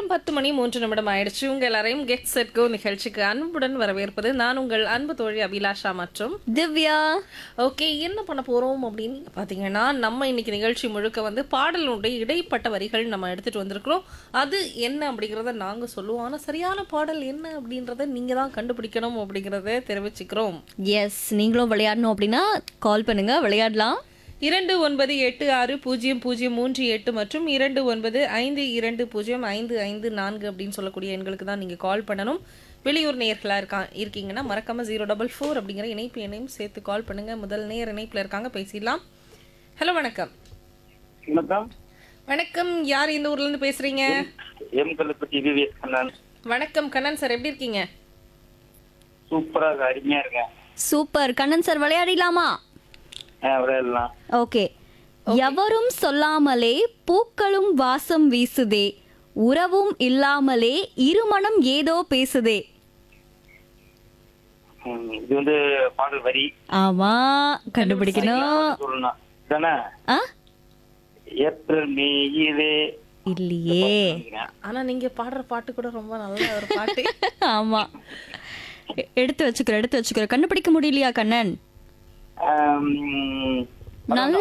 பத்து மணி மூன்று நிமிடம் ஆயிடுச்சு உங்க எல்லாரையும் கெட் செட் கோ நிகழ்ச்சிக்கு அன்புடன் வரவேற்பது நான் உங்கள் அன்பு தோழி அபிலாஷா மற்றும் திவ்யா ஓகே என்ன பண்ண போறோம் அப்படின்னு பாத்தீங்கன்னா நம்ம இன்னைக்கு நிகழ்ச்சி முழுக்க வந்து பாடலுடைய இடைப்பட்ட வரிகள் நம்ம எடுத்துட்டு வந்திருக்கிறோம் அது என்ன அப்படிங்கறத நாங்க சொல்லுவோம் ஆனா சரியான பாடல் என்ன அப்படின்றத நீங்க தான் கண்டுபிடிக்கணும் அப்படிங்கறத தெரிவிச்சுக்கிறோம் எஸ் நீங்களும் விளையாடணும் அப்படின்னா கால் பண்ணுங்க விளையாடலாம் இரண்டு ஒன்பது எட்டு ஆறு பூஜ்ஜியம் பூஜ்ஜியம் மூன்று எட்டு மற்றும் இரண்டு ஒன்பது ஐந்து இரண்டு பூஜ்ஜியம் ஐந்து ஐந்து நான்கு அப்படின்னு சொல்லக்கூடிய எண்களுக்கு தான் நீங்கள் கால் பண்ணணும் வெளியூர் நேயர்களாக இருக்கா இருக்கீங்கன்னா மறக்காம ஜீரோ டபுள் ஃபோர் அப்படிங்கிற இணைப்பு எண்ணையும் சேர்த்து கால் பண்ணுங்க முதல் நேர் இணைப்பில் இருக்காங்க பேசிடலாம் ஹலோ வணக்கம் வணக்கம் வணக்கம் யார் இந்த ஊர்ல இருந்து பேசுறீங்க எம் கல்லுப்பட்டி விவேக் கண்ணன் வணக்கம் கண்ணன் சார் எப்படி இருக்கீங்க சூப்பராக அருமையா இருக்கேன் சூப்பர் கண்ணன் சார் விளையாடிடலாமா விளையாடலாம் ஓகே எவரும் சொல்லாமலே பூக்களும் வாசம் வீசுதே உறவும் இல்லாமலே இருமனம் ஏதோ பேசுதே ம், இது வந்து பாடல் வரி ஆமா கண்டுபிடிக்கணும் சொல்லணும் தானே ஆ ஏப்ரல் மேயிலே இல்லையே ஆனா நீங்க பாடுற பாட்டு கூட ரொம்ப நல்ல ஒரு பாட்டு ஆமா எ- எடுத்து வச்சுக்கிறேன் எடுத்து வச்சுக்கிறேன் கண்டுபிடிக்க முடியலையா கண்ணன் ஆம், நல்ல